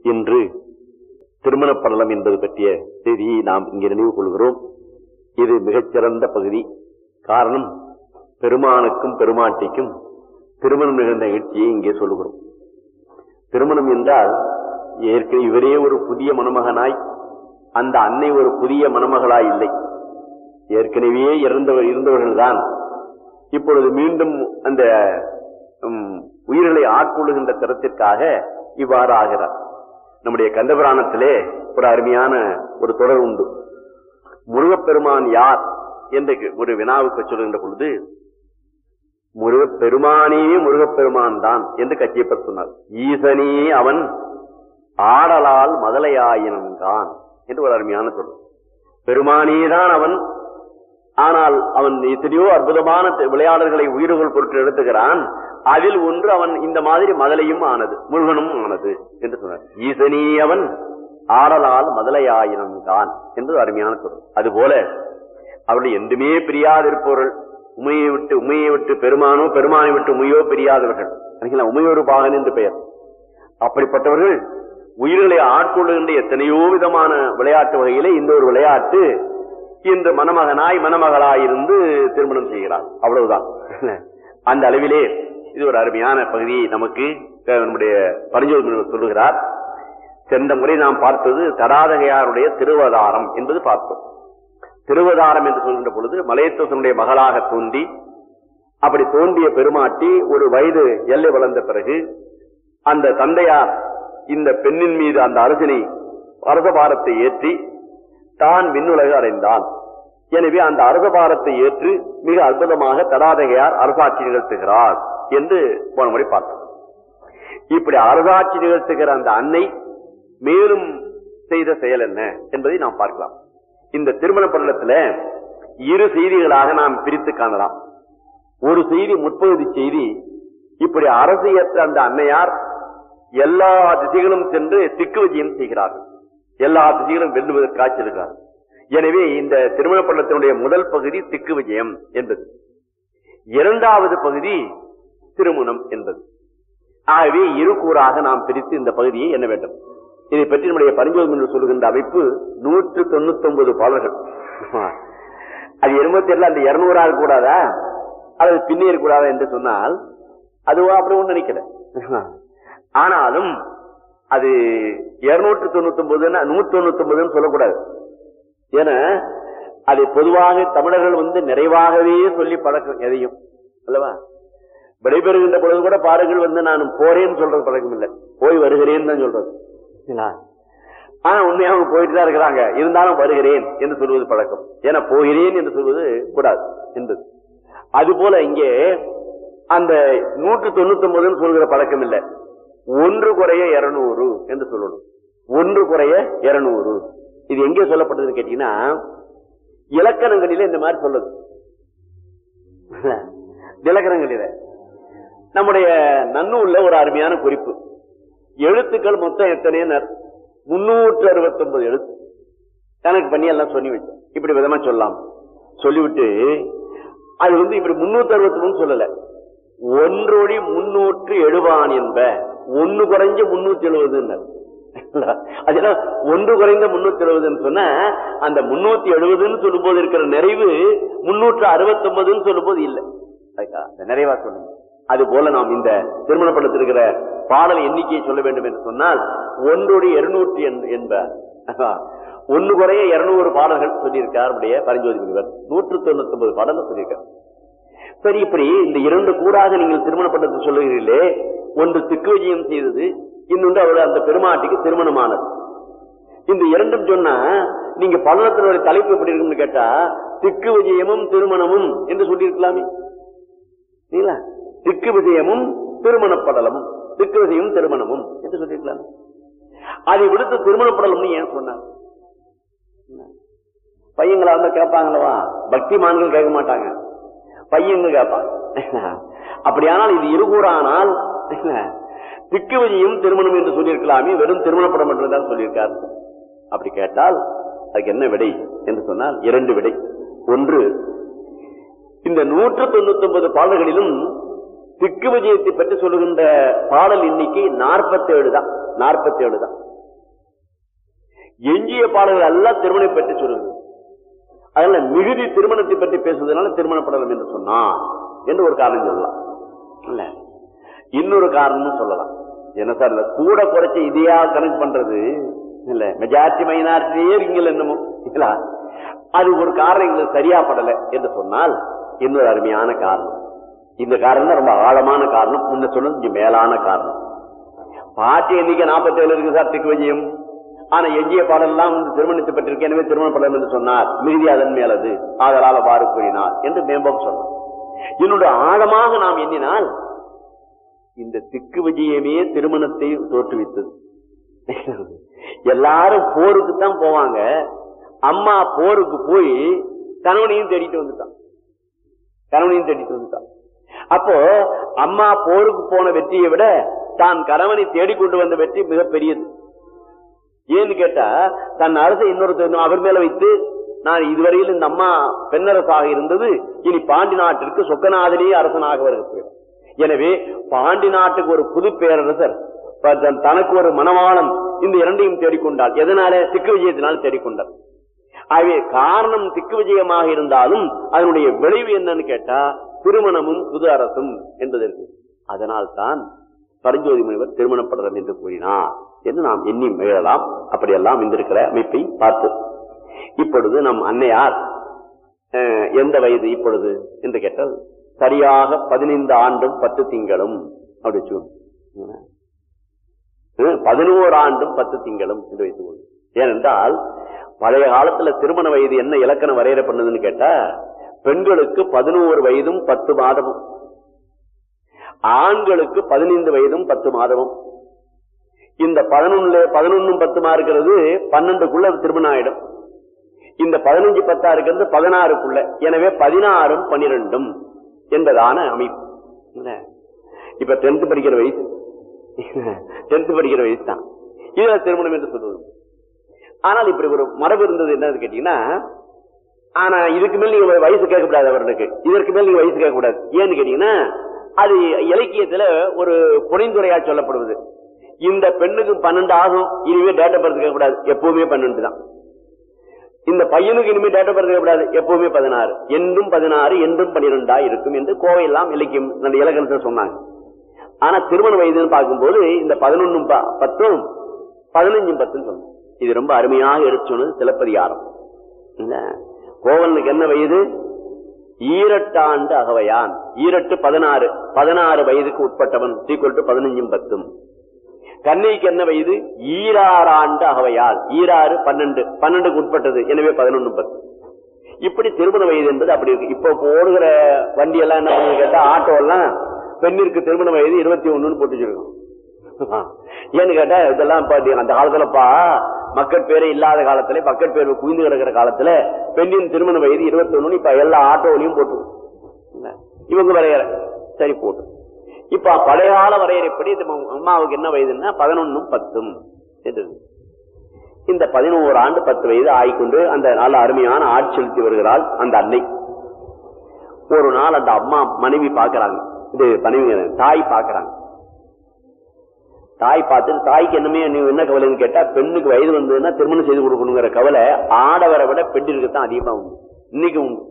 இன்று திருமண படலம் என்பது பற்றிய செய்தியை நாம் இங்கே நினைவு கொள்கிறோம் இது மிகச்சிறந்த பகுதி காரணம் பெருமானுக்கும் பெருமாட்டிக்கும் திருமணம் நிகழ்ந்த நிகழ்ச்சியை இங்கே சொல்லுகிறோம் திருமணம் என்றால் ஏற்கனவே இவரே ஒரு புதிய மணமகனாய் அந்த அன்னை ஒரு புதிய மணமகளாய் இல்லை ஏற்கனவே இறந்தவர் இருந்தவர்கள் தான் இப்பொழுது மீண்டும் அந்த ம், உயிர்களை ஆட்கொள்ளுகின்ற தரத்திற்காக இவ்வாறு ஆகிறார் நம்முடைய கந்தபுராணத்திலே ஒரு அருமையான ஒரு தொடர் உண்டு முருகப்பெருமான் யார் என்று ஒரு வினாவுக்கு சொல்லுகின்ற பொழுது முருகப்பெருமானே முருகப்பெருமான் தான் என்று கச்சியப்பர் சொன்னார் ஈசனே அவன் ஆடலால் மதலையாயினன்கான் என்று ஒரு அருமையான சொல் பெருமானேதான் அவன் ஆனால் அவன் எத்தனையோ அற்புதமான தி- விளையாடல்களை உயிர்கள் பொருட்டு எடுத்துகிறான் அதில் ஒன்று அவன் இந்த மாதிரி மதலையும் ஆனது முருகனும் ஆனது என்று சொன்னார் ஈசனே அவன் ஆடலால் மதலையாயினம் தான் என்று அருமையான சொல் அதுபோல அவர்கள் என்றுமே பிரியாதிருப்பவர்கள் உமையை விட்டு உமையை விட்டு பெருமானோ பெருமானை விட்டு உமையோ பிரியாதவர்கள் சரிங்களா? உமையொரு பாகன் என்று பெயர் அப்படிப்பட்டவர்கள் உயிர்களை ஆட்கொள்ளுகின்ற எத்தனையோ விதமான விளையாட்டு வகையிலே இந்த ஒரு விளையாட்டு இன்று மணமகனாய் மணமகளாய் இருந்து திருமணம் செய்கிறார் அவ்வளவுதான் அந்த அளவிலே இது ஒரு அருமையான பகுதியை நமக்கு அஹ், நம்முடைய பரிஞ்சோதி சொல்லுகிறார் சென்ற முறை நாம் பார்த்தது தடாதகையாருடைய திருவதாரம் என்பது பார்த்தோம் திருவதாரம் என்று சொல்கின்ற பொழுது மலையத்தோசனுடைய மகளாக தோன்றி அப்படி தோன்றிய பெருமாட்டி ஒரு வயது எல்லை வளர்ந்த பிறகு அந்த தந்தையார் இந்த பெண்ணின் மீது அந்த அரசினை அரசபாரத்தை ஏற்றி தான் விண்ணுலக அடைந்தான் எனவே அந்த அரசபாரத்தை ஏற்று மிக அற்புதமாக தடாதகையார் அரசாட்சி நிகழ்த்துகிறார் என்று போன முறை பார்த்தோம் இப்படி அரசாட்சி நிகழ்த்துகிற அந்த அன்னை மேலும் செய்த செயல் என்ன என்பதை நாம் பார்க்கலாம் இந்த திருமண படலத்துல இரு செய்திகளாக நாம் பிரித்து காணலாம் ஒரு செய்தி முற்பகுதி செய்தி இப்படி அரசியற்ற அந்த அன்னையார் எல்லா திசைகளும் சென்று திக்கு விஜயம் செய்கிறார்கள் எல்லா திசைகளும் வெல்லுவதற்காக செல்கிறார் எனவே இந்த திருமண பள்ளத்தினுடைய முதல் பகுதி திக்கு விஜயம் என்பது இரண்டாவது பகுதி திருமணம் என்பது ஆகவே இரு கூறாக நாம் பிரித்து இந்த பகுதியை என்ன வேண்டும் இதை பற்றி நம்முடைய பரிஞ்சோதம் என்று சொல்லுகின்ற அமைப்பு நூற்று தொண்ணூத்தி ஒன்பது பாடல்கள் அது என்னமோ தெரியல அந்த இருநூறாக கூடாதா அல்லது பின்னே கூடாதா என்று சொன்னால் அதுவா அப்படி ஒண்ணு நினைக்கல ஆனாலும் அது இருநூற்று தொண்ணூத்தி ஒன்பதுன்னா நூத்தி தொண்ணூத்தி ஒன்பதுன்னு சொல்லக்கூடாது ஏன்னா அதை பொதுவாக தமிழர்கள் வந்து நிறைவாகவே சொல்லி பழக்கம் எதையும் அல்லவா விடைபெறுகின்ற பொழுது கூட பாருங்கள் வந்து நான் போறேன்னு சொல்றது பழக்கம் இல்லை போய் வருகிறேன்னு தான் சொல்றது சரிங்களா? ஆனா உண்மையா அவங்க போயிட்டு தான் இருக்கிறாங்க இருந்தாலும் வருகிறேன் என்று சொல்வது பழக்கம் ஏன்னா போகிறேன் என்று சொல்வது கூடாது என்பது அது போல இங்கே அந்த நூற்று தொண்ணூத்தி ஒன்பதுன்னு சொல்கிற பழக்கம் இல்லை ஒன்று குறைய இருநூறு என்று சொல்லணும் ஒன்று குறைய இருநூறு இது எங்கே சொல்லப்பட்டதுன்னு கேட்டீங்கன்னா இலக்கணங்களில இந்த மாதிரி சொல்லுது இலக்கணங்களில நம்முடைய நன்னூல்ல ஒரு அருமையான குறிப்பு எழுத்துக்கள் மொத்தம் எத்தனை முன்னூற்று அறுபத்தி ஒன்பது எழுத்து கணக்கு பண்ணி எல்லாம் சொல்லி வச்சேன் இப்படி விதமா சொல்லலாம் சொல்லிவிட்டு அது வந்து இப்படி முன்னூத்தி அறுபத்தி மூணு சொல்லல ஒன்றொடி முன்னூற்று எழுவான் என்ப ஒன்னு குறைஞ்ச முன்னூத்தி எழுபது அதெல்லாம் ஒன்று குறைந்த முன்னூத்தி எழுபதுன்னு சொன்னா அந்த முன்னூத்தி எழுபதுன்னு சொல்லும் போது இருக்கிற நிறைவு முன்னூற்று அறுபத்தி ஒன்பதுன்னு சொல்லும் போது இல்லை அதுக்கா, அந்த நிறைவா சொல்லுங்க அது போல நாம் இந்த திருமண படத்தில் இருக்கிற பாடல் எண்ணிக்கையை சொல்ல வேண்டும் என்று சொன்னால் ஒன்றோடு இருநூற்றி என்ப ஒன்னு குறைய இருநூறு பாடல்கள் சொல்லியிருக்கார் நம்முடைய பரிஞ்சோதி முனிவர் நூற்று தொண்ணூத்தி ஒன்பது பாடல்கள் சொல்லியிருக்கார் சரி இப்படி இந்த இரண்டு கூறாக நீங்கள் திருமண படத்தை சொல்லுகிறீர்களே ஒன்று திக்கு விஜயம் செய்தது இன்னொன்று அவர் அந்த பெருமாட்டிக்கு திருமணமானது இந்த இரண்டும் சொன்னா நீங்க பல்லத்தினுடைய தலைப்பு எப்படி இருக்கும்னு கேட்டா திக்கு விஜயமும் திருமணமும் என்று சொல்லியிருக்கலாமே இல்ல திக்கு விஜயமும் திருமணப்படலமும் திக்கு விஜயமும் திருமணமும் என்று சொல்லியிருக்கலாம் அதை விடுத்து திருமணப்படலம்னு ஏன் சொன்னார் பையங்களா இருந்தா கேட்பாங்களவா பக்திமான்கள் கேட்க மாட்டாங்க பையங்க கேட்பாங்க அப்படியானால் இது இருகூறானால் திக்கு விஜயம் திருமணம் என்று சொல்லியிருக்கலாமே வெறும் திருமணப்படம் மட்டும்தான் சொல்லியிருக்காரு அப்படி கேட்டால் அதுக்கு என்ன விடை என்று சொன்னால் இரண்டு விடை ஒன்று இந்த நூற்று தொண்ணூத்தி ஒன்பது பாடல்களிலும் திக்கு விஜயத்தை பற்றி சொல்லுகின்ற பாடல் எண்ணிக்கை நாற்பத்தி ஏழு தான் நாற்பத்தி ஏழு தான் எஞ்சிய பாடல்கள் எல்லாம் திருமணத்தை பற்றி சொல்லுது அதனால மிகுதி திருமணத்தை பற்றி பேசுவதனால திருமணப்படலம் என்று சொன்னான் என்று ஒரு காரணம் சொல்லலாம் இல்ல இன்னொரு காரணமும் சொல்லலாம் என்ன சார் இல்ல கூட குறைச்ச இதையா கணக்கு பண்றது இல்ல மெஜாரிட்டி மைனாரிட்டியே இருக்கீங்க என்னமோ இல்ல அது ஒரு காரணம் எங்களுக்கு சரியா படல என்று சொன்னால் இன்னொரு அருமையான காரணம் இந்த காரணம் தான் ரொம்ப ஆழமான காரணம் முன்ன சொன்னது கொஞ்சம் மேலான காரணம் பாட்டி எண்ணிக்கை நாற்பத்தி ஏழு இருக்கு சார் திக்கு விஜயம் ஆனா எஞ்சிய பாடலாம் வந்து திருமணத்தை பற்றிருக்கு எனவே திருமண படம் என்று சொன்னார் மிகுதி அதன் மேலது ஆதலால் அவ்வாறு கூறினார் என்று மேம்போக்கு சொன்னார் என்னுடைய ஆழமாக நாம் எண்ணினால் இந்த திக்கு விஜயமே திருமணத்தை தோற்றுவித்தது எல்லாரும் போருக்கு தான் போவாங்க அம்மா போருக்கு போய் கணவனையும் தேடிட்டு வந்துட்டான் கணவனையும் தேடிட்டு வந்துட்டான் அப்போ அம்மா போருக்கு போன வெற்றியை விட தான் கணவனை தேடிக்கொண்டு வந்த வெற்றி மிக பெரியது ஏன்னு கேட்டா தன் அரசை இன்னொருத்தர் அவர் மேல வைத்து நான் இதுவரையில் இந்த அம்மா பெண்ணரசாக இருந்தது இனி பாண்டி நாட்டிற்கு சொக்கநாதனே அரசனாக வருகிறது எனவே பாண்டி நாட்டுக்கு ஒரு புது பேரரசர் தன் தனக்கு ஒரு மனவாளன் இந்த இரண்டையும் தேடிக்கொண்டாள் எதனால திக்கு விஜயத்தினால் தேடிக்கொண்டார் ஆகவே காரணம் திக்கு விஜயமாக இருந்தாலும் அதனுடைய விளைவு என்னன்னு கேட்டா திருமணமும் புது அரசும் என்பதற்கு அதனால் தான் பரஞ்சோதி முனிவர் திருமணப்படுறோம் என்று கூறினார் என்று நாம் எண்ணி மகிழலாம் அப்படியெல்லாம் இருந்திருக்கிற அமைப்பை பார்ப்போம் இப்பொழுது நம் அன்னையார் அஹ், எந்த வயது இப்பொழுது என்று கேட்டால் சரியாக பதினைந்து ஆண்டும் பத்து திங்களும் அப்படி வச்சுக்கோங்க. அஹ், பதினோரு ஆண்டும் பத்து திங்களும் என்று வைத்துக் கொள்ளும் ஏனென்றால் பழைய காலத்துல திருமண வயது என்ன இலக்கணம் வரையறை பண்ணுதுன்னு கேட்டா பெண்களுக்கு பதினோரு வயதும் பத்து மாதமும் ஆண்களுக்கு பதினைந்து வயதும் பத்து மாதமும் இந்த பதினொன்னு பதினொன்னும் பத்துமா இருக்கிறது பன்னெண்டுக்குள்ள திருமணம் ஆயிடும் இந்த பதினஞ்சு பத்தா இருக்கிறது பதினாறுக்குள்ள எனவே பதினாறும் பனிரெண்டும் என்பதான அமைப்பு என்ன? இப்ப டென்த் படிக்கிற வயசு டென்த் படிக்கிற வயசு தான் இதுல திருமணம் என்று சொல்வது ஆனால் இப்படி ஒரு மரபு இருந்தது என்னன்னு கேட்டீங்கன்னா ஆனா இதுக்கு மேல் நீங்க வயசு கேட்கக்கூடாது அவர்களுக்கு இதற்கு மேல் நீங்க வயசு கேட்கக்கூடாது ஏன்னு கேட்டீங்கன்னா அது இலக்கியத்துல ஒரு புனைந்துரையா சொல்லப்படுவது இந்த பெண்ணுக்கு பன்னெண்டு ஆகும் இனிமே டேட்டா பர்த் கேட்கக்கூடாது எப்பவுமே பன்னெண்டு தான் இந்த பையனுக்கு இனிமே டேட்டா பர்த் கேட்கக்கூடாது எப்பவுமே பதினாறு என்றும் பதினாறு என்றும் பன்னிரெண்டா இருக்கும் என்று கோவையெல்லாம் இலக்கியம் அந்த இலக்கணத்தை சொன்னாங்க ஆனா திருமண வயதுன்னு பார்க்கும்போது இந்த பதினொன்னும் ப- பத்தும் பதினஞ்சும் பத்தும் சொன்னோம் இது ரொம்ப அருமையாக எடுத்து சொன்னது சிலப்பதிகாரம் இல்ல கோவலனுக்கு என்ன வயது ஈரட்டாண்டு அகவையான் ஈரட்டு பதினாறு பதினாறு வயதுக்கு உட்பட்டவன் சீக்குவல் டு பதினஞ்சும் பத்தும் கண்ணைக்கு என்ன வயது ஈராறாண்டு அகவையால் ஈராறு பன்னெண்டு பன்னெண்டுக்கு உட்பட்டது எனவே பதினொன்னு பத்து இப்படி திருமண வயது என்பது அப்படி இருக்கு இப்போ ஓடுகிற வண்டி எல்லாம் என்ன பண்ணுது கேட்டா ஆட்டோ எல்லாம் பெண்ணிற்கு திருமண வயது இருபத்தி ஒண்ணுன்னு போட்டு வச்சிருக்கோம் ஏன்னு கேட்டா இதெல்லாம் இப்ப அந்த காலத்துலப்பா மக்கள் பேரே இல்லாத காலத்துல மக்கள் பேர் குவிந்து கிடக்கிற காலத்துல பெண்ணின் திருமண வயது இருபத்தி ஒண்ணு இப்ப எல்லா ஆட்டோலையும் போட்டு இவங்க வரையற சரி போட்டு இப்ப பழைய கால வரையறைப்படி இந்த அம்மாவுக்கு என்ன வயதுன்னா பதினொன்னும் பத்தும் என்று இருக்கு. இந்த பதினோரு ஆண்டு பத்து வயது ஆகிக்கொண்டு அந்த நல்ல அருமையான ஆட்சி செலுத்தி வருகிறாள் அந்த அன்னை ஒரு நாள் அந்த அம்மா மனைவி பாக்குறாங்க இது மனைவி தாய் பாக்குறாங்க தாய் பார்த்துட்டு தாய்க்கு என்னமே நீ என்ன கவலைன்னு கேட்டா பெண்ணுக்கு வயது வந்ததுன்னா திருமணம் செய்து கொடுக்கணுங்கிற கவலை ஆடவரை விட பெண்ணிற்கு தான் அதிகமா உண்டு இன்னைக்கு உண்டு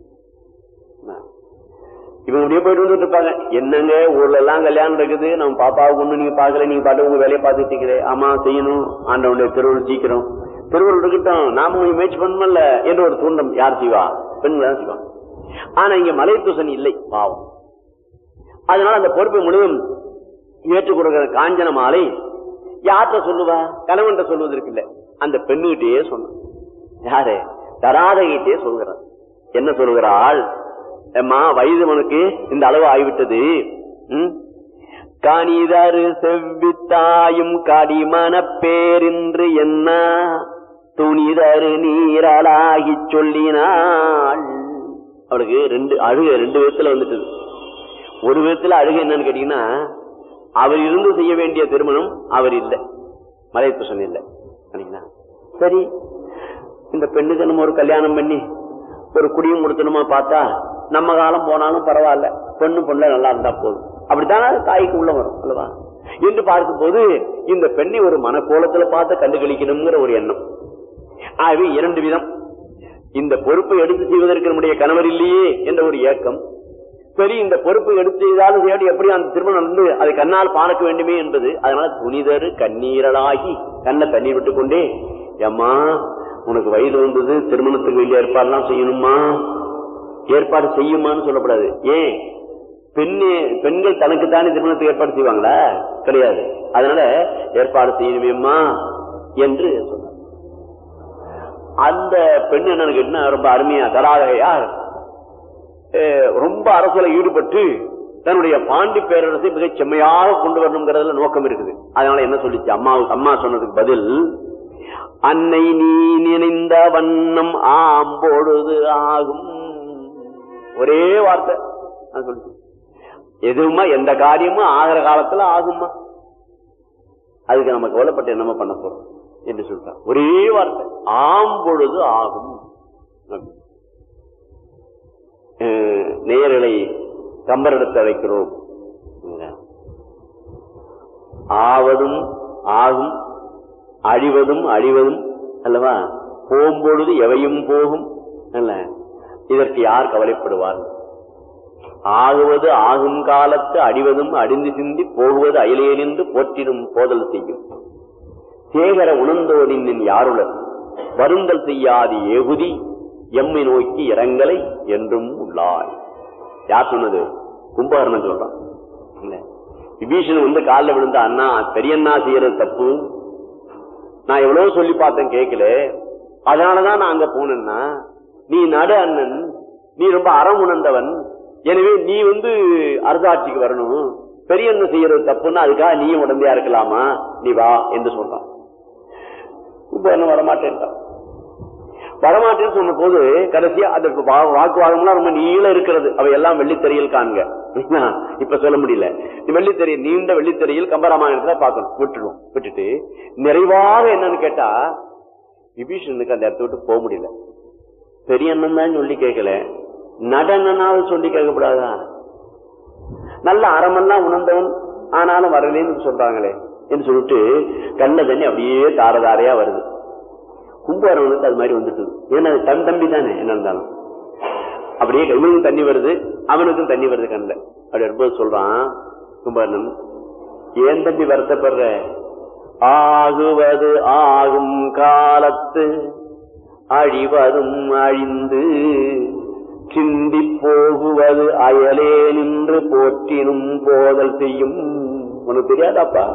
இவங்க அப்படியே போயிட்டு வந்துட்டு இருப்பாங்க என்னங்க ஊர்ல எல்லாம் கல்யாணம் இருக்குது நம்ம பாப்பாவுக்கு ஒண்ணு நீங்க பாக்கல நீங்க பாட்டு உங்க வேலையை பார்த்துட்டு இருக்கிறே ஆமா செய்யணும் ஆண்டவனுடைய திருவள்ளுவர் சீக்கிரம் திருவள்ளுவர் இருக்கட்டும் நாம கொஞ்சம் முயற்சி பண்ணணும்ல என்று ஒரு தூண்டம் யார் செய்வா பெண்கள் தான் செய்வாங்க ஆனா இங்க மலைத்தூசன் இல்லை பாவம் அதனால அந்த பொறுப்பை முழுவதும் ஏற்றுக் கொடுக்கிற காஞ்சன மாலை யார்கிட்ட சொல்லுவா கணவன்கிட்ட சொல்வதற்கு இல்ல அந்த பெண்ணுகிட்டயே சொன்ன யாரு தராதகிட்டே சொல்கிறார் என்ன சொல்கிறாள் அம்மா வயது உனக்கு இந்த அளவு ஆகிவிட்டது ம்? கனிதரு செவ்வித்தாயும் கடிமன பேரின்று என்ன துணிதரு நீரலாகி சொல்லினாள் அவளுக்கு ரெண்டு அழுக ரெண்டு விதத்துல வந்துட்டது ஒரு விதத்துல அழுக என்னன்னு கேட்டீங்கன்னா அவர் இருந்து செய்ய வேண்டிய திருமணம் அவர் இல்லை மலையத்துசன் இல்லை சரிங்களா? சரி இந்த பெண்ணுக்கு நம்ம ஒரு கல்யாணம் பண்ணி ஒரு குடியும் கொடுத்தணுமா பார்த்தா நம்ம காலம் போனாலும் பரவாயில்ல பொண்ணு பொண்ணு நல்லா இருந்தா போதும் அப்படித்தானே தாய்க்கு உள்ள வரும் அல்லவா என்று பார்க்கும் போது இந்த பெண்ணை ஒரு மனக்கோலத்துல பார்த்து கண்டு கழிக்கணுங்கிற ஒரு எண்ணம் ஆகவே இரண்டு விதம் இந்த பொறுப்பை எடுத்து செய்வதற்கு நம்முடைய கணவர் இல்லையே என்ற ஒரு ஏக்கம் சரி இந்த பொறுப்பை எடுத்து செய்தாலும் சரி எப்படி அந்த திருமணம் நடந்து அதை கண்ணால் பார்க்க வேண்டுமே என்பது அதனால துணிதரு கண்ணீரலாகி கண்ணை தண்ணீர் விட்டு கொண்டே ஏம்மா உனக்கு வயது வந்தது திருமணத்துக்கு வேண்டிய ஏற்பாடுலாம் செய்யணுமா ஏற்பாடு செய்யுமான்னு சொல்லக்கூடாது ஏன் பெண்ணே பெண்கள் தனக்குத்தானே திருமணத்துக்கு ஏற்பாடு செய்வாங்களா கிடையாது அதனால ஏற்பாடு செய்யணுமேம்மா என்று சொன்னார் அந்த பெண் என்னன்னு கேட்டா ரொம்ப அருமையா தடாகையார் அஹ், ரொம்ப அரசியல ஈடுபட்டு தன்னுடைய பாண்டி பேரரசை மிகச் செம்மையாக கொண்டு வரணுங்கிறதுல நோக்கம் இருக்குது அதனால என்ன சொல்லிச்சு அம்மாவுக்கு அம்மா சொன்னதுக்கு பதில் அன்னை நீ நினைந்த வண்ணம் ஆம்பொழுது ஆகும் ஒரே வார்த்தை நான் சொல்லிச்சு எதுவுமா எந்த காரியமும் ஆகிற காலத்துல ஆகுமா அதுக்கு நம்ம கவலைப்பட்டு என்னமா பண்ண போறோம் என்று சொல்றார் ஒரே வார்த்தை ஆம்பொழுது ஆகும் அஹ், நேயர்களை கம்பரிடத்தை வைக்கிறோம் ஆவதும் ஆகும் அழிவதும் அழிவதும் அல்லவா போகும்பொழுது எவையும் போகும் அல்ல இதற்கு யார் கவலைப்படுவார் ஆகுவது ஆகும் காலத்து அடிவதும் அடிந்து சிந்தி போகுவது அயலே நின்று போற்றிடும் போதல் செய்யும் சேகர உணர்ந்தோனின் யாருளர் வருந்தல் செய்யாது ஏகுதி எம்மை நோக்கி இரங்கலை என்றும் உள்ளாய் யார் சொன்னது கும்பகர்ணன் சொல்றான் இல்ல விபீஷன் வந்து காலில் விழுந்த அண்ணா பெரியண்ணா செய்யறது தப்பு நான் எவ்வளவு சொல்லி பார்த்தேன் கேட்கல அதனாலதான் நான் அங்க போனேன்னா நீ நடு அண்ணன் நீ ரொம்ப அறம் உணர்ந்தவன் எனவே நீ வந்து அரசாட்சிக்கு வரணும் பெரிய அண்ணன் செய்யறது தப்புன்னா அதுக்காக நீயும் உடந்தையா இருக்கலாமா நீ வா என்று சொல்றான் இப்ப என்ன வரமாட்டேன்ட்டான் வரமாட்டேன்னு சொன்ன போது கடைசியா அந்த வா- வாக்குவாதம்லாம் ரொம்ப நீள இருக்கிறது அவை எல்லாம் வெள்ளித்தறியில் காண்க இப்ப சொல்ல முடியல வெள்ளித்தறி நீண்ட வெள்ளித்தறியில் கம்பராமாயணத்துல பார்க்கணும் விட்டுருவோம் விட்டுட்டு நிறைவாக என்னன்னு கேட்டா விபீஷனுக்கு அந்த இடத்த விட்டு போக முடியல பெரிய அண்ணன் தான் சொல்லி கேட்கல நடனாவது சொல்லி கேட்கக்கூடாதா நல்ல அறமெல்லாம் உணர்ந்தவன் ஆனாலும் வரலேன்னு சொல்றாங்களே என்று சொல்லிட்டு கண்ண தண்ணி அப்படியே தாரதாரையா வருது கும்பகரவனுக்கு அது மாதிரி வந்துட்டு ஏன்னா அது தன் தம்பி தானே என்ன இருந்தாலும் அப்படியே இவனுக்கும் தண்ணி வருது அவனுக்கும் தண்ணி வருது கண்ணில் அப்படி வரும்போது சொல்றான் கும்பகர்ணன் ஏன் தம்பி வருத்தப்படுற ஆகுவது ஆகும் காலத்து அழிவதும் அழிந்து சிந்தி போகுவது அயலே நின்று போற்றினும் போதல் செய்யும் உனக்கு தெரியாதாப்பா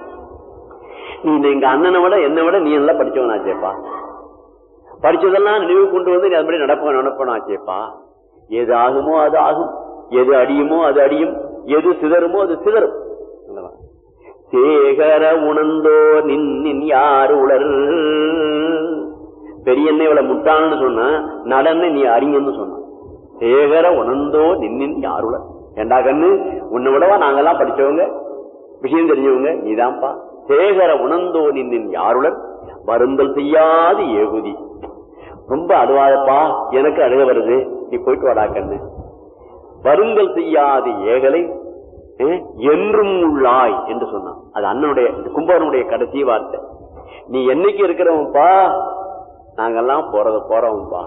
நீ எங்க அண்ணனை விட என்னை விட நீ நல்லா படிச்சவனாச்சேப்பா படிச்சதெல்லாம் நினைவு கொண்டு வந்து நீ அது மாதிரி நடப்ப நடப்பனாச்சேப்பா எது ஆகுமோ அது ஆகும் எது அடியுமோ அது அடியும் எது சிதறுமோ அது சிதறும் அல்லவா? சேகர உணர்ந்தோ நின் யார் உளர் பெரியண்ணை இவளை முட்டான்னு சொன்ன நடன்னு நீ அறிஞன்னு சொன்ன சேகர உணர்ந்தோ நின்னின் யார் உளர் ஏண்டா கண்ணு உன்னை விடவா நாங்கெல்லாம் படிச்சவங்க விஷயம் தெரிஞ்சவங்க நீதான்ப்பா சேகர உணர்ந்தோ நின்னின் யாருளர் வருந்தல் செய்யாது ஏகுதி ரொம்ப அழுவாதப்பா எனக்கு அழுக வருது நீ போயிட்டு வாடா கண்ணு வருந்தல் செய்யாது ஏகலை அஹ், என்றும் உள்ளாய் என்று சொன்னான் அது அண்ணனுடைய கும்பகனுடைய கடைசி வார்த்தை நீ என்னைக்கு இருக்கிறவன்பா நாங்கெல்லாம் போறத போறவன்பா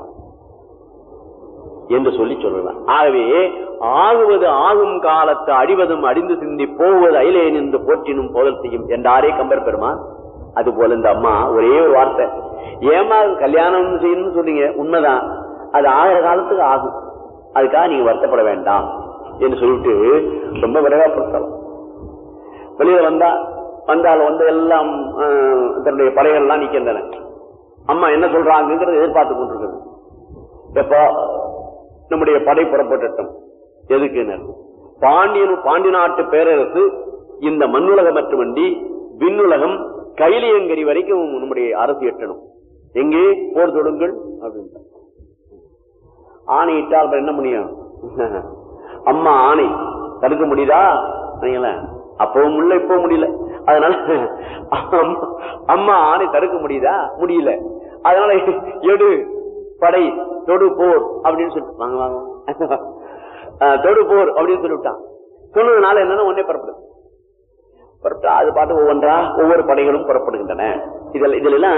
என்று சொல்லி சொல்லலாம் ஆகவே ஆகுவது ஆகும் காலத்து அடிவதும் அடிந்து சிந்தி போவது அயிலே நின்று போற்றினும் போதல் செய்யும் என்றாரே கம்பர் பெருமான் அது போல இந்த அம்மா ஒரே ஒரு வார்த்தை ஏமா கல்யாணம் செய்யணும்னு சொன்னீங்க உண்மைதான் அது ஆகிற காலத்துக்கு ஆகும் அதுக்காக நீங்க வருத்தப்பட வேண்டாம் என்று சொல்லிட்டு ரொம்ப விரைவாப்படுத்தலாம் வெளியில வந்தா வந்தால் வந்து எல்லாம் ஆஹ், தன்னுடைய படைகள் எல்லாம் நிக்கின்றன அம்மா என்ன சொல்றாங்கிறத எதிர்பார்த்து கொண்டிருக்கிறது எப்போ நம்முடைய படை புறப்பட்டுட்டோம் எதுக்கு பாண்டியன் பாண்டி நாட்டு பேரரசு இந்த மண்ணுலகம் மட்டுமன்றி விண்ணுலகம் கைலியங்கரி வரைக்கும் நம்முடைய அரசு எட்டணும் எங்கே போர் தொடுங்கள் அப்படின்னு ஆணையிட்டால் அப்புறம் என்ன முடியும் அம்மா ஆணை தடுக்க முடியுதா நீங்களேன் அப்பவும் முடியல இப்பவும் முடியல அதனால அம்மா- அம்மா ஆணை தடுக்க முடியுதா முடியல அதனால எடு படை தொடு போர் அப்படின்னு சொல்லிட்டு வாங்க வாங்க அஹ், தொடு போர் அப்படின்னு சொல்லிவிட்டான் சொன்னதுனால என்னன்னா ஒன்னே புறப்படுது புறப்பட்டா அது பாட்டு ஒவ்வொன்றா ஒவ்வொரு படைகளும் புறப்படுகின்றன இதில் இதுல எல்லாம்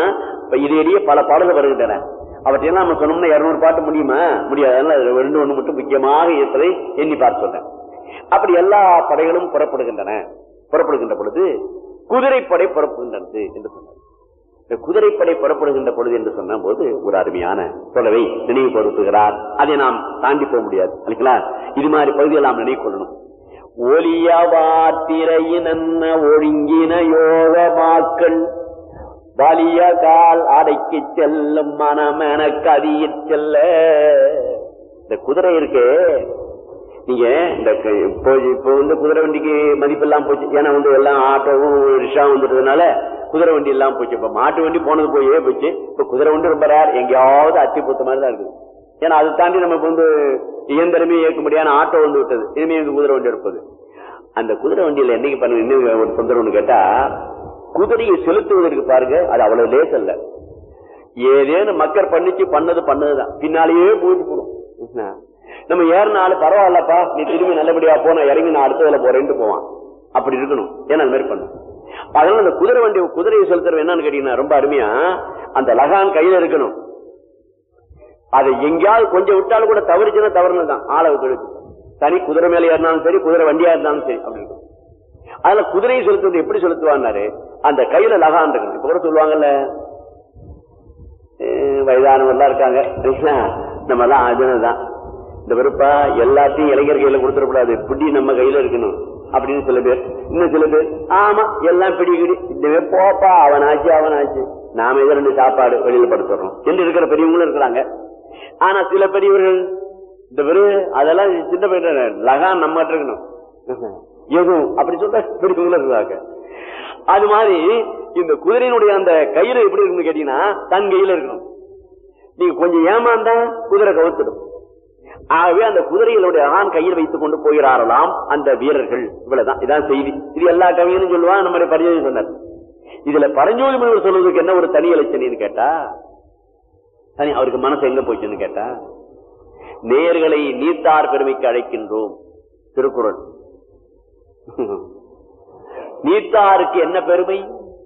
இப்ப இடையிடையே பல பாடல்கள் வருகின்றன அவற்றையெல்லாம் நம்ம சொன்னோம்னா இருநூறு பாட்டு முடியுமா முடியாது அதனால அதுல ரெண்டு ஒண்ணு மட்டும் முக்கியமாக இருப்பதை எண்ணி பார்த்து சொல்றேன் அப்படி எல்லா படைகளும் புறப்படுகின்றன புறப்படுகின்ற பொழுது குதிரைப்படை புறப்படுகின்றது என்று சொன்னார் இந்த குதிரைப்படை புறப்படுகின்ற பொழுது என்று சொன்ன போது ஒரு அருமையான சொல்லவை நினைவு பொருத்துகிறார் அதை நாம் தாண்டி போக முடியாது இல்லைங்களா இது மாதிரி பகுதிகள் நாம் நினைவு கொள்ளணும் ஒலியவாத்திரையின ஒழுங்கின யோகமாக்கள் வலிய கால் அடைக்கு செல்லும் மனமென கதியிற் செல்ல இந்த குதிரை இருக்கு நீங்க இந்த க- இப்போ இப்போ வந்து குதிரை வண்டிக்கு மதிப்பெல்லாம் போச்சு ஏன்னா வந்து எல்லாம் ஆட்டோவும் ரிக்ஷா வந்துட்டதுனால குதிரை வண்டி எல்லாம் போச்சு இப்ப மாட்டு வண்டி போனது போயே போச்சு இப்ப குதிரை வண்டி ரொம்ப ரேர் எங்கேயாவது அத்தி பூத்த மாதிரி தான் இருக்குது ஏன்னா அதை தாண்டி நமக்கு வந்து இயந்திரமே இயக்க முடியாத ஆட்டோ வந்து விட்டது இனிமே எங்க குதிரை வண்டி இருப்பது அந்த குதிரை வண்டியில என்னைக்கு பண்ண இன்னும் ஒரு தொந்தரவுன்னு கேட்டா குதிரையை செலுத்துவதற்கு பாருங்க அது அவ்வளவு லேஸ் அல்ல ஏதேனும் மக்கள் பண்ணிச்சு பண்ணது பண்ணதுதான் பின்னாலேயே போயிட்டு போடும் என்ன? நம்ம ஏறினாலும் பரவாயில்லப்பா நீ திரும்பி நல்லபடியா போ நான் இறங்கி நான் அடுத்ததுல போறேன்ட்டு போவான் அப்படி இருக்கணும் ஏன்னா அந்த மாதிரி பண்ணும் அதனால அந்த குதிரை வண்டி குதிரையை செலுத்துறது என்னன்னு கேட்டீங்கன்னா ரொம்ப அருமையா அந்த லகான் கையில இருக்கணும் அதை எங்கேயாவது கொஞ்சம் விட்டாலும் கூட தவறுச்சுன்னா தவறுனதுதான் ஆளை விட்டு தனி குதிரை மேல ஏறினாலும் சரி குதிரை வண்டியா இருந்தாலும் சரி அப்படி இருக்கும் அதுல குதிரையை செலுத்துவது எப்படி செலுத்துவான்னாரு அந்த கையில லகான் இருக்கணும் இப்ப கூட சொல்லுவாங்கல்ல அஹ் வயதானவர்லாம் இருக்காங்க சரிங்களா? நம்ம எல்லாம் அதுதான் இந்த வெறுப்பா எல்லாத்தையும் இளைஞர் கையில கொடுத்துடக்கூடாது பிடி நம்ம கையில இருக்கணும் அப்படின்னு சில பேர் இன்னும் சில பேர் ஆமா எல்லாம் பிடி கிடி இந்த போப்பா அவனாச்சு அவனாச்சு நாம ஏதோ ரெண்டு சாப்பாடு வெளியில படுத்துறோம் என்று இருக்கிற பெரியவங்களும் இருக்கிறாங்க ஆனா சில பெரியவர்கள் இந்த வெறும் அதெல்லாம் சின்ன பையன் லகான் நம்ம இருக்கணும் எதுவும் அப்படி சொல்ற பெரியவங்களும் இருக்கிறாங்க அது மாதிரி இந்த குதிரையினுடைய அந்த கயிறு எப்படி இருக்குன்னு கேட்டீங்கன்னா தன் கையில இருக்கணும் நீங்க கொஞ்சம் ஏமாந்தா குதிரை கவுத்துடும் ஆகவே அந்த குதிரைகளுடைய ஆண் கையில் வைத்துக் கொண்டு போகிறாரலாம் அந்த வீரர்கள் இவ்வளவுதான் இதான் செய்தி இது எல்லா கவிஞனும் சொல்லுவான் நம்முடைய பரிஜோதி சொன்னார் இதுல பரஞ்சோதி முனிவர் சொல்வதற்கு என்ன ஒரு தனி இலச்சனைன்னு கேட்டா தனி அவருக்கு மனசு எங்க போச்சுன்னு கேட்டா நேர்களை நீத்தார் பெருமைக்கு அழைக்கின்றோம் திருக்குறள் நீத்தாருக்கு என்ன பெருமை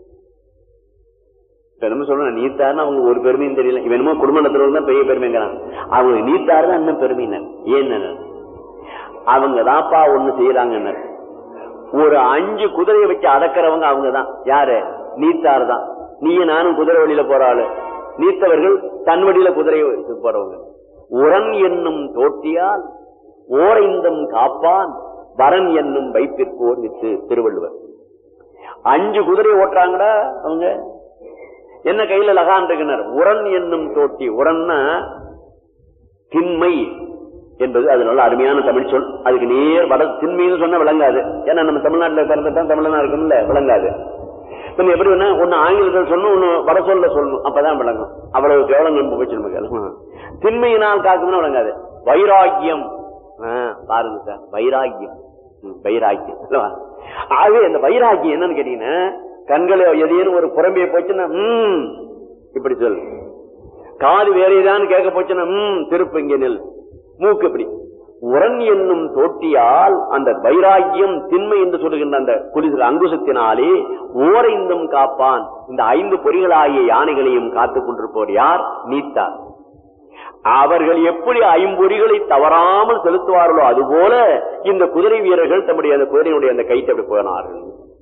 இப்ப என்ன சொல்லணும் நீத்தாருன்னு அவங்க ஒரு பெருமையும் தெரியல இவன் என்னமோ குடும்ப நடத்துறவங்க தான் பெரிய பெருமைங்கிறான் அவங்க நீத்தாரு தான் இன்னும் பெருமையினர் ஏன் அவங்க தான்ப்பா ஒண்ணு செய்யறாங்க ஒரு அஞ்சு குதிரையை வச்சு அடக்கிறவங்க அவங்க தான் யாரு நீத்தார் தான் நீயும் நானும் குதிரை வழியில போற ஆளு நீத்தவர்கள் தன் வழியில குதிரையை வச்சு போறவங்க உரன் என்னும் தோட்டியால் ஓரைந்தம் காப்பான் வரன் என்னும் வைப்பிற்கோர் வித்து திருவள்ளுவர் அஞ்சு குதிரை ஓட்டுறாங்கடா அவங்க என்ன கையில லகான் இருக்கிறார் உரன் என்னும் தோட்டி உரன்னா திண்மை என்பது அது நல்ல அருமையான தமிழ் சொல் அதுக்கு நேர் வட திண்மைன்னு சொன்னா விளங்காது ஏன்னா நம்ம தமிழ்நாட்டுல பிறந்துதான் தமிழனா இருக்கணும்ல விளங்காது நம்ம எப்படி வேணா ஒண்ணு ஆங்கிலத்தில் சொல்லணும் ஒண்ணு வட சொல்ல சொல்லணும் அப்பதான் விளங்கும் அவ்வளவு கேவலம் நம்ம போச்சு நமக்கு திண்மையினால் காக்கணும்னா விளங்காது வைராக்கியம் ஆ, பாருங்க சார் வைராக்கியம் ம், வைராக்கியம் அல்லவா? ஆகவே அந்த வைராக்கியம் என்னன்னு கேட்டீங்கன்னா கண்களை எதையும் ஒரு புறம்பே போச்சுன்னா ம் இப்படி சொல் காது வேற ஏதான்னு கேட்க போச்சுன்னா ம் திருப்பு இங்க நெல் மூக்கு இப்படி உரன் என்னும் தோட்டியால் அந்த வைராக்கியம் திண்மை என்று சொல்லுகின்ற அந்த குளிர் அங்குசத்தினாலே ஓரைந்தும் காப்பான் இந்த ஐந்து பொறிகளாகிய யானைகளையும் காத்துக் கொண்டிருப்பவர் யார் நீத்தார் அவர்கள் எப்படி ஐம்பொறிகளை தவறாமல் செலுத்துவார்களோ அதுபோல இந்த குதிரை வீரர்கள் தம்முடைய அந்த குதிரையினுடைய அந்த கைத்தை அப்படி போனார்கள்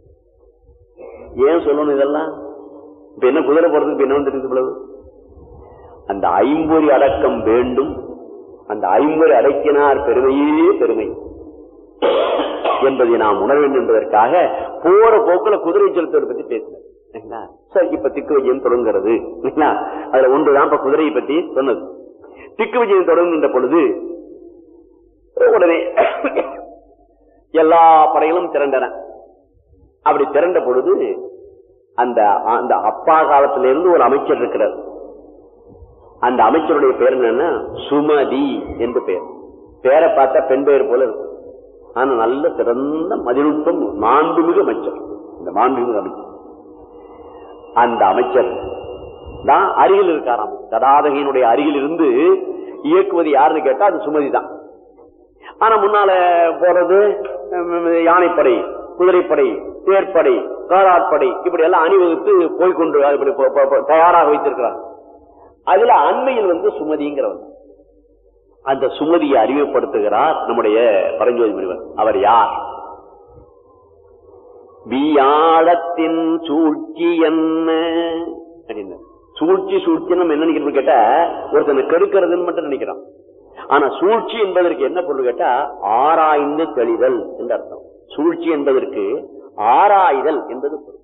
ஏன் சொல்லணும் இதெல்லாம் இப்ப என்ன குதிரை போறதுக்கு இப்ப என்ன வந்துருக்கு இவ்வளவு அந்த ஐம்பொறி அடக்கம் வேண்டும் அந்த ஐம்பொறி அடக்கினார் பெருமையே பெருமை என்பதை நாம் உணர வேண்டும் என்பதற்காக போற போக்குல குதிரை செலுத்துவதை பத்தி பேசினார் சரிங்களா? சரி இப்ப திக்கு விஜயம் தொடங்குகிறது சரிங்களா? அதுல ஒன்றுதான் இப்ப குதிரையை பத்தி சொன்னது திக்கு விஜயம் தொடங்குகின்ற பொழுது உடனே எல்லா படைகளும் திரண்டன அப்படி திரண்ட பொழுது அந்த அந்த அப்பா காலத்திலிருந்து இருந்து ஒரு அமைச்சர் இருக்கிறார் அந்த அமைச்சருடைய பேர் என்னன்னா சுமதி என்று பெயர் பேரை பார்த்தா பெண் பெயர் போல இருக்கும் ஆனா நல்ல சிறந்த மதிநுட்பம் மாண்புமிகு அமைச்சர் இந்த மாண்புமிகு அமைச்சர் அந்த அமைச்சர் தான் அருகில் இருக்காராம் கதாதகையினுடைய அருகில் இருந்து இயக்குவது யாருன்னு கேட்டா அது சுமதி தான் ஆனா முன்னால போறது உம், யானைப்படை குதிரைப்படை தேர்ப்படை காலாட்படை இப்படி எல்லாம் அணிவகுத்து போய்கொண்டு அது இப்படி போ- போ- போ- தயாராக வைத்திருக்கிறாங்க அதுல அண்மையில் வந்து சுமதிங்கிறவன் அந்த சுமதியை அறிமுகப்படுத்துகிறார் நம்முடைய பரஞ்சோதி முனிவர் அவர் யார் வியாழத்தின் சூழ்ச்சி என்ன அப்படின்னு சூழ்ச்சி சூழ்ச்சி நம்ம என்ன நினைக்கிறோம் கேட்டா ஒருத்தனை கெடுக்கிறதுன்னு மட்டும் நினைக்கிறோம் ஆனா சூழ்ச்சி என்பதற்கு என்ன பொருள் கேட்டா ஆராய்ந்து தெளிதல் என்று அர்த்தம் சூழ்ச்சி என்பதற்கு ஆராய்தல் என்பது பொருள்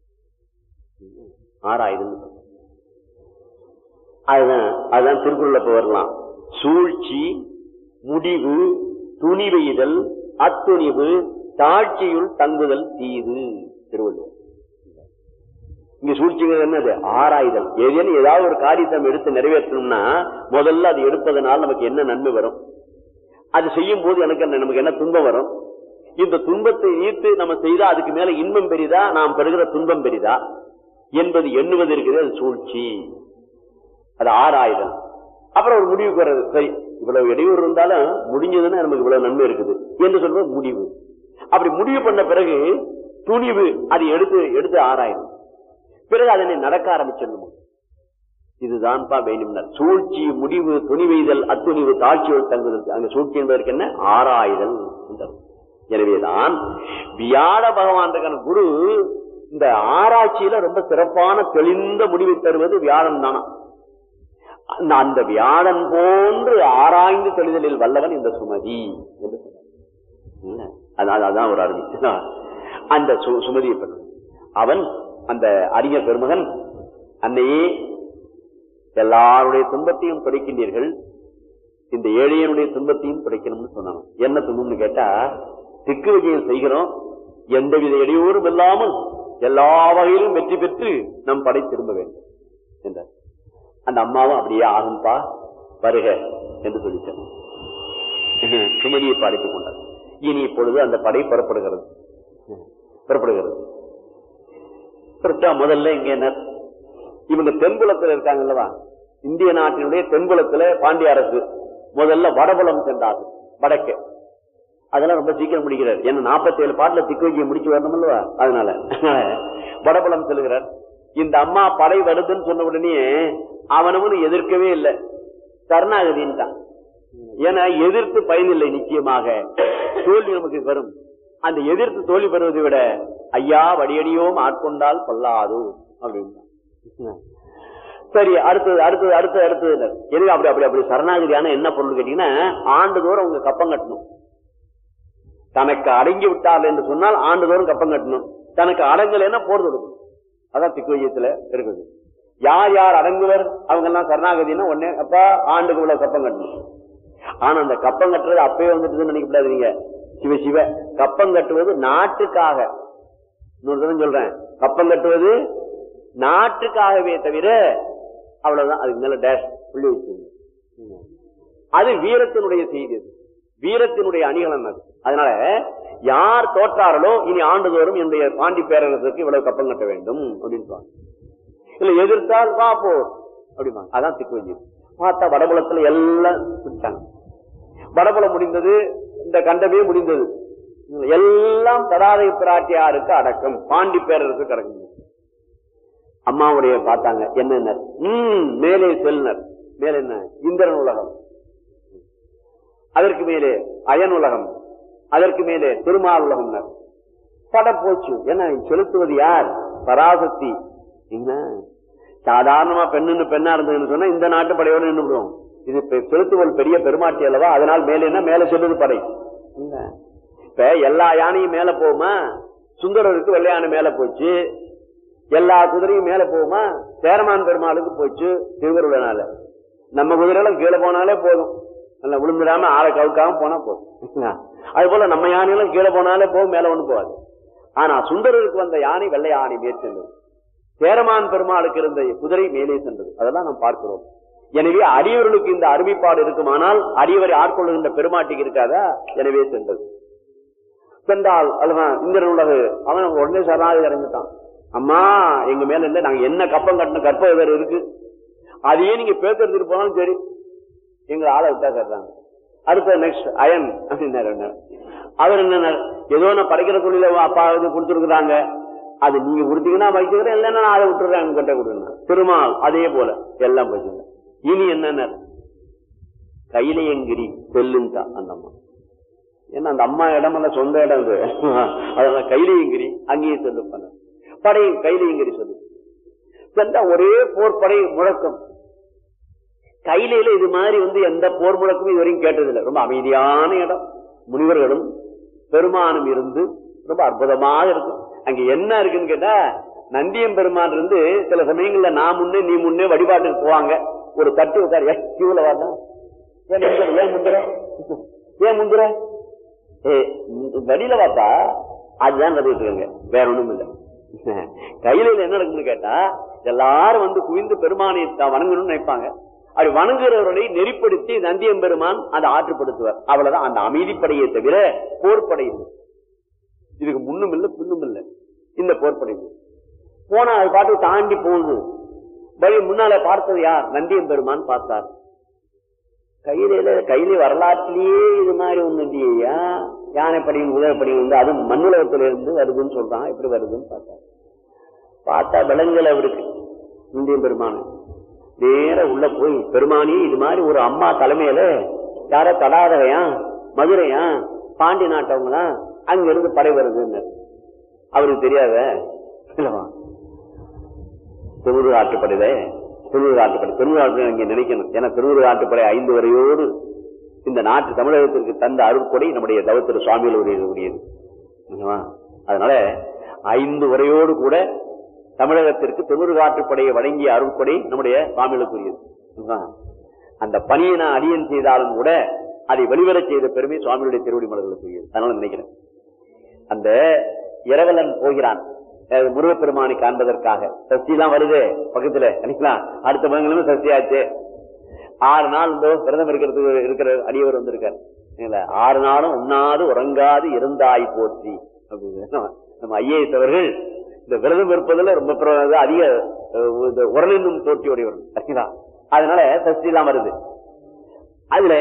ஆராய்தல் பொருள். அதுதான் அதுதான் திருக்குறள் இப்ப வரலாம் சூழ்ச்சி முடிவு துணிவெய்தல் அத்துணிவு தாட்சியுள் தங்குதல் தீது திருவள்ளுவர் இங்க சூழ்ச்சிங்கிறது என்னது ஆராய்தல் ஏதேனும் ஏதாவது ஒரு காரியத்தை நம்ம எடுத்து நிறைவேற்றணும்னா முதல்ல அது எடுப்பதனால் நமக்கு என்ன நன்மை வரும் அது செய்யும் போது எனக்கு என்ன நமக்கு என்ன துன்பம் வரும் இந்த துன்பத்தை ஈர்த்து நம்ம செய்தா அதுக்கு மேல இன்பம் பெரிதா நாம் பெறுகிற துன்பம் பெரிதா என்பது எண்ணுவது இருக்குது அது சூழ்ச்சி அது ஆராய்தல் அப்புறம் ஒரு முடிவுக்கு வர்றது சரி இவ்வளவு இடையூறு இருந்தாலும் முடிஞ்சதுன்னா நமக்கு இவ்வளவு நன்மை இருக்குது என்று சொல்றது முடிவு அப்படி முடிவு பண்ண பிறகு துணிவு அதை எடுத்து எடுத்து ஆராயணும் பிறகு அதனை நடக்க ஆரம்பிச்சிடணும் இதுதான்ப்பா வேணும்னர் சூழ்ச்சி முடிவு துணிவெய்தல் அத்துணிவு தாட்சியோடு தங்குதல் அங்க சூழ்ச்சி என்பதற்கு என்ன ஆராய்தல் என்றார். எனவேதான் வியாழ பகவான் இருக்கான குரு இந்த ஆராய்ச்சியில ரொம்ப சிறப்பான தெளிந்த முடிவை தருவது வியாழன் தானா அந்த- அந்த வியாழன் போன்று ஆராய்ந்து தெளிதலில் வல்லவன் இந்த சுமதி என்று சொன்னார் இல்ல? அதான் அதான் ஒரு அருமை அந்த சு- சுமதியை பெற்ற அவன் அந்த அறிஞர் பெருமகன் அன்னையே எல்லாருடைய துன்பத்தையும் துடைக்கின்றீர்கள் இந்த ஏழையனுடைய துன்பத்தையும் துடைக்கணும்னு சொன்னான் என்ன துன்பம்னு கேட்டா திக்கு விஜயம் செய்கிறோம் எந்தவித இடையூறும் இல்லாமல் எல்லா வகையிலும் வெற்றி பெற்று நம் படை திரும்ப வேண்டும் என்றார் அந்த அம்மாவும் அப்படியே ஆகும்பா வருக என்று சொல்லிட்டார் சுமதியை பாடித்துக் கொண்டார் இனி இப்பொழுது அந்த படை புறப்படுகிறது புறப்படுகிறது புறப்பட்டா முதல்ல இங்க என்ன இவங்க தென்புலத்தில் இருக்காங்க அல்லவா இந்திய நாட்டினுடைய தென்புலத்துல பாண்டிய அரசு முதல்ல வடபுலம் சென்றார்கள் வடக்கு அதெல்லாம் ரொம்ப சீக்கிரம் முடிக்கிறார் ஏன்னா நாற்பத்தி ஏழு பாட்டுல திக்குவஜியை முடிச்சு வரணும் அல்லவா அதனால வடபுலம் செல்கிறார் இந்த அம்மா படை வருதுன்னு சொன்ன உடனே அவனவனு எதிர்க்கவே இல்லை சரணாகதின்ட்டான் ஏன்னா எதிர்த்து பயனில்லை நிச்சயமாக தோல்வி நமக்கு வரும் அந்த எதிர்த்து தோல்வி பெறுவதை விட ஐயா வடியடியோம் ஆட்கொண்டால் கொள்ளாது அப்படின்னு சரி அடுத்தது அடுத்தது அடுத்தது அடுத்தது இல்லை. எனவே அப்படி அப்படி அப்படி சரணாகதியான என்ன பொருள் கேட்டீங்கன்னா ஆண்டுதோறும் அவங்க கப்பம் கட்டணும் தனக்கு அடங்கி விட்டார் என்று சொன்னால் ஆண்டுதோறும் கப்பம் கட்டணும் தனக்கு அடங்கலைன்னா போர் தொடுக்கணும் அதான் திக்குவயத்துல இருக்குது யார் யார் அடங்குவர் அவங்க எல்லாம் சரணாகதினா உடனே அப்பா ஆண்டுக்கு உள்ள கப்பம் கட்டணும் ஆனா அந்த கப்பம் கட்டுறது அப்பயே வந்துட்டுதுன்னு நினைக்கப்படாது நீங்க சிவ சிவ கப்பம் கட்டுவது நாட்டுக்காக இன்னொரு தடவை சொல்றேன் கப்பம் கட்டுவது நாட்டுக்காகவே தவிர அவ்வளவுதான் அதுக்கு மேல டேஷ் புள்ளி வச்சு அது வீரத்தினுடைய செய்தி அது. வீரத்தினுடைய அணிகலன் அது அதனால யார் தோற்றார்களோ இனி ஆண்டுதோறும் என்னுடைய பாண்டி பேரரசுக்கு இவ்வளவு கப்பம் கட்ட வேண்டும் அப்படின்னு சொல்லுவாங்க இல்ல எதிர்த்தால் வா போ அப்படிமா அதான் திக்கு வஞ்சி பார்த்தா வடபுலத்துல எல்லாம் விட்டாங்க வடபுலம் முடிந்தது இந்த கண்டமே முடிந்தது எல்லாம் தடாதை பிராட்டியாருக்கு அடக்கம் பாண்டி பேரரசுக்கு அடக்கம் அம்மாவுடைய பார்த்தாங்க என்ன உம் மேலே செல்னர் மேல என்ன இந்திரன் உலகம் அதற்கு மேலே அயன் உலகம் அதற்கு மேலே திருமால் உலகம் பட போச்சு என்ன செலுத்துவது யார் பராசக்தி என்ன சாதாரணமா பெண்ணுன்னு பெண்ணா இருந்ததுன்னு சொன்னா இந்த நாட்டு படையோடு நின்று விடுவோம் இது பெ- செலுத்துவல் பெரிய பெருமாட்டி அல்லவா அதனால் மேலேன்னா மேல செல்லுது படை இல்ல. இப்ப எல்லா யானையும் மேல போகுமா சுந்தரருக்கு வெள்ளை யானை மேல போச்சு எல்லா குதிரையும் மேல போகுமா சேரமான் பெருமாளுக்கு போச்சு திருவருளனால நம்ம குதிரையெல்லாம் கீழே போனாலே போதும் நல்லா விழுந்துடாம ஆளை கவுக்காம போனா போதும் அது போல நம்ம யானையெல்லாம் கீழே போனாலே போகும் மேல ஒண்ணு போகாது ஆனா சுந்தரருக்கு வந்த யானை வெள்ளை யானை மேற்சென்றது சேரமான் பெருமாளுக்கு இருந்த குதிரை மேலே சென்றது அதெல்லாம் நாம் பார்க்கிறோம் எனவே அடியவர்களுக்கு இந்த அருமைப்பாடு இருக்குமானால் அடியவரை ஆட்கொள்ளுகின்ற பெருமாட்டிக்கு இருக்காதா எனவே சென்றது சென்றால் அல்லவா இந்திரன் உலகு அவன் உடனே சரணாகி இறங்கிட்டான் அம்மா எங்க மேல இல்ல நாங்க என்ன கப்பம் கட்டின கற்ப வேற இருக்கு அதையே நீங்க பேசுறதுக்கு போனாலும் சரி எங்களை ஆளை விட்டா சேர்றாங்க அடுத்த நெக்ஸ்ட் அயன் அப்படின்னாரு அவர் என்ன ஏதோ நான் படைக்கிற தொழில அப்பா இது கொடுத்துருக்குறாங்க அது நீங்க கொடுத்தீங்கன்னா வைக்கிறேன் இல்லைன்னா நான் அதை விட்டுறேன் அங்க கிட்ட கொடுங்க திருமால் அதே போல எல்லாம் போச்சுங்க இனி என்னென்ன கையிலையங்கிரி செல்லுன்ட்டா அந்த அம்மா ஏன்னா அந்த அம்மா இடமல்ல சொந்த இடம் அது அதனால கையிலையங்கிரி அங்கேயே செல்லு பண்ண படை கையிலையங்கிரி சொல்லு சென்றா ஒரே போர் படை முழக்கம் கையிலையில இது மாதிரி வந்து எந்த போர் முழக்கமும் இதுவரைக்கும் கேட்டதில்லை ரொம்ப அமைதியான இடம் முனிவர்களும் பெருமானும் இருந்து ரொம்ப அற்புதமாக இருக்கும் அங்க என்ன இருக்குன்னு கேட்டா நந்தியம் பெருமான் இருந்து சில சமயங்கள்ல நான் முன்னே நீ முன்னே வழிபாட்டுக்கு போவாங்க ஒரு தட்டு உட்காரு கியூல வாடா ஏன் முந்துற ஏன் முந்துற ஏன் முந்துற ஏ வழியில வாப்பா அதுதான் கத்துக்கிட்டு இருக்காங்க வேற ஒண்ணும் இல்ல கையில என்ன நடக்கும்னு கேட்டா எல்லாரும் வந்து குவிந்து பெருமானை தான் வணங்கணும்னு நினைப்பாங்க அப்படி வணங்குறவர்களை நெறிப்படுத்தி நந்தியம் பெருமான் அதை ஆற்றுப்படுத்துவார் அவ்வளவுதான் அந்த அமைதிப்படையை தவிர போர்ப்படை இல்லை இதுக்கு முன்னும் இல்லை பின்னும் இல்லை இந்த போர்ப்படை இல்லை. போனா அது பாட்டு தாண்டி போகுது வழி முன்னால பார்த்தது யார் நந்தியம் பெருமான் பார்த்தார் கையில கையில வரலாற்றிலேயே இது மாதிரி ஒண்ணு இல்லையா யானைப்படியும் குதிரைப்படியும் வந்து அது மண்ணுலகத்துல இருந்து வருதுன்னு சொல்றான் எப்படி வருதுன்னு பார்த்தா பார்த்தா விலங்குகள் அவருக்கு இந்தியன் பெருமானு நேர உள்ள போய் பெருமானி இது மாதிரி ஒரு அம்மா தலைமையில யார தடாதகையா மதுரையா பாண்டி நாட்டவங்களா அங்க இருந்து படை வருதுன்னு அவருக்கு தெரியாத இல்லவா திருவுரு ஆற்றுப்படையில திருவுரு ஆற்றுப்படை திருவுரு ஆற்று இங்க நினைக்கணும் ஏன்னா திருவுரு ஆற்றுப்படை ஐந்து வரையோடு இந்த நாட்டு தமிழகத்திற்கு தந்த அருட்கொடை நம்முடைய தவத்திரு சுவாமிகள் உரியது இல்லவா? அதனால ஐந்து வரையோடு கூட தமிழகத்திற்கு திருமுருகாற்றுப்படையை வழங்கிய அருட்கொடை நம்முடைய சுவாமிகளுக்குரியது இல்லவா? அந்த பணியை நான் அடியன் செய்தாலும் கூட அதை வெளிவரச் செய்த பெருமை சுவாமிகளுடைய திருவடி மலர்களுக்குரியது அதனால நினைக்கிறேன் அந்த இரவலன் போகிறான் அஹ் முருகப்பெருமானை காண்பதற்காக சஷ்டி எல்லாம் வருது பக்கத்துல நினைக்கலாம் அடுத்த மதங்களும் சஷ்டி ஆச்சு ஆறு நாள் இந்த விரதம் இருக்கிறதுக்கு இருக்கிற அடியவர் வந்திருக்காரு இல்லைங்களா? ஆறு நாளும் உண்ணாது உறங்காது இருந்தாய் போற்றி அப்படின்னு நம்ம ஐஏஎஸ் அவர்கள் இந்த விரதம் இருப்பதுல ரொம்ப பிர- இது அதிக அஹ், இது உரலினும் தோற்றியுடையவர் சரிங்களா? அதனால சஷ்டி எல்லாம் வருது அதுல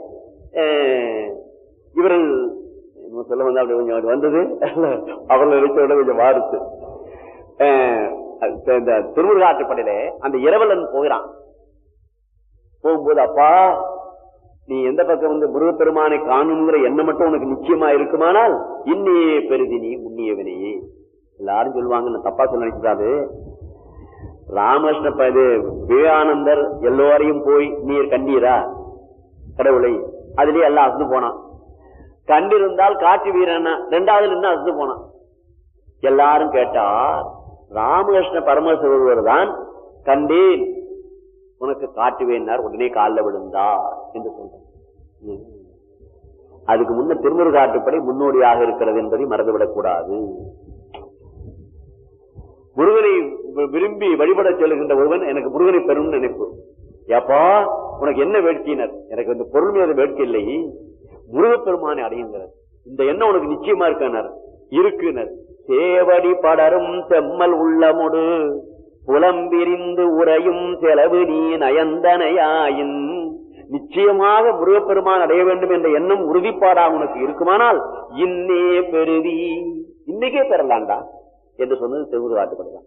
அஹ், இவர்கள் இன்னும் சொல்ல வந்து அப்படி கொஞ்சம் அது வந்தது அவர்கள் நினைச்ச விட கொஞ்சம் மாறுச்சு அஹ், இந்த திருமுருகாற்றுப்படையில அந்த இரவலன் போகிறான் போகும்போது அப்பா நீ எந்த பக்கம் வந்து முருகப்பெருமானை காணுங்கிற எண்ணம் மட்டும் உனக்கு நிச்சயமா இருக்குமானால் இன்னையே பெருதி நீ முன்னியவனையே எல்லாரும் சொல்லுவாங்க நான் தப்பா சொல்ல நினைக்கிறாது ராமகிருஷ்ண ப- இது விவேகானந்தர் எல்லோரையும் போய் நீர் கண்டீரா கடவுளை அதுலயே எல்லாம் அசந்து போனான் கண்டிருந்தால் காட்டு வீரனா ரெண்டாவது நின்று அசந்து போனான் எல்லாரும் கேட்டார் ராமகிருஷ்ண பரமசிவர் தான் கண்டேன் உனக்கு காட்டுவேன்னார் உடனே காலில் விழுந்தார் என்று சொல்றார் ம். அதுக்கு முன்ன திருமுருகாட்டுப்படை முன்னோடியாக இருக்கிறது என்பதை மறந்துவிடக் கூடாது முருகனை வி- விரும்பி வழிபட செல்கின்ற ஒருவன் எனக்கு முருகனை பெறும் நினைப்பு ஏப்பா உனக்கு என்ன வேட்கையினர் எனக்கு இந்த பொருள் மீது வேட்கை இல்லை முருகப்பெருமானை அடையுங்கிறார் இந்த எண்ணம் உனக்கு நிச்சயமா இருக்கானார் இருக்குனர் சேவடி படரும் செம்மல் உள்ளமுடு புலம்பிரிந்து உறையும் செலவு நீ நயந்தனையாயின் நிச்சயமாக முருகப்பெருமான் அடைய வேண்டும் என்ற எண்ணம் உறுதிப்பாடாக உனக்கு இருக்குமானால் இன்னே பெருதி இன்னைக்கே பெறலாம்டா என்று சொன்னது திருமுரு காட்டுப்படுதான்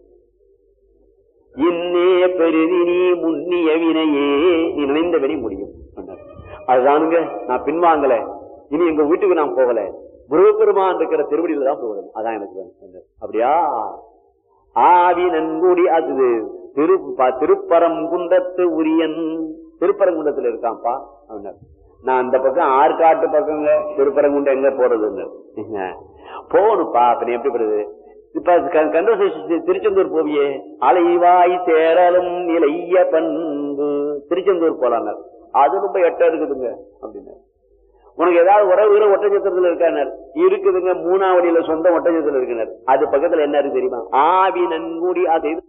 இன்னே பெருதி நீ முன்னிய வினையே நீ நினைந்த வினை முடியும் சொன்னார். அதுதானுங்க நான் பின்வாங்கல இனி எங்க வீட்டுக்கு நான் போகல முருகப்பெருமான் இருக்கிற திருவடியில தான் போகணும் அதான் எனக்கு வேணும் சொன்னார். அப்படியா ஆவி நன்குடி அது திரு ப- திருப்பரங்குன்றத்து உரியன் திருப்பரங்குன்றத்துல இருக்கான்ப்பா அப்படின்னார். நான் அந்த பக்கம் ஆற்காட்டு பக்கங்க திருப்பரங்குன்றம் எங்க போறதுன்னு போகணும்ப்பா அப்ப நீ எப்படி போறது இப்ப க- கந்தசஷ்டி திருச்செந்தூர் போவியே அலைவாய் சேரலும் நிலைய பண்பு திருச்செந்தூர் போலாங்க அது ரொம்ப எட்ட இருக்குதுங்க அப்படின்னு உனக்கு ஏதாவது உறவுகளை ஒட்டஞ்சத்திரத்துல இருக்கானர் இருக்குதுங்க மூணாவடியில சொந்த ஒட்டஞ்சத்திரத்துல இருக்கிறார் அது பக்கத்துல என்ன இருக்கு தெரியுமா ஆவி நன்குடி அது